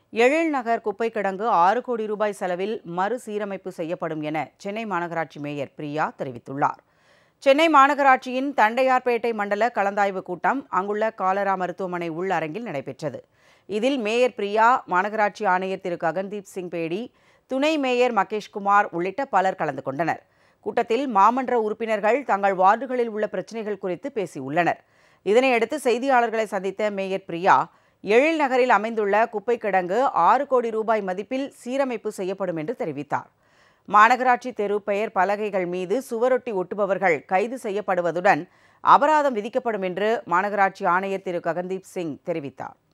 எழில் நகர் குப்பை கிடங்கு ஆறு கோடி ரூபாய் செலவில் மறுசீரமைப்பு செய்யப்படும் என சென்னை மாநகராட்சி மேயர் பிரியா தெரிவித்துள்ளார் சென்னை மாநகராட்சியின் தண்டையார்பேட்டை மண்டல கலந்தாய்வு கூட்டம் அங்குள்ள காலரா மருத்துவமனை உள் அரங்கில் நடைபெற்றது இதில் மேயர் பிரியா மாநகராட்சி ஆணையர் திரு ககன்தீப் சிங் பேடி துணை மேயர் மகேஷ்குமார் உள்ளிட்ட பலர் கலந்து கொண்டனர் கூட்டத்தில் மாமன்ற உறுப்பினர்கள் தங்கள் வார்டுகளில் உள்ள பிரச்சினைகள் குறித்து பேசியுள்ளனர் இதனையடுத்து செய்தியாளர்களை சந்தித்த மேயர் பிரியா எழில் நகரில் அமைந்துள்ள குப்பை கிடங்கு ஆறு கோடி ரூபாய் மதிப்பில் சீரமைப்பு செய்யப்படும் என்று தெரிவித்தார் மாநகராட்சி தெரு பெயர் பலகைகள் மீது சுவரொட்டி ஒட்டுபவர்கள் கைது செய்யப்படுவதுடன் அபராதம் விதிக்கப்படும் என்று மாநகராட்சி ஆணையர் திரு ககன்தீப் சிங் தெரிவித்தார்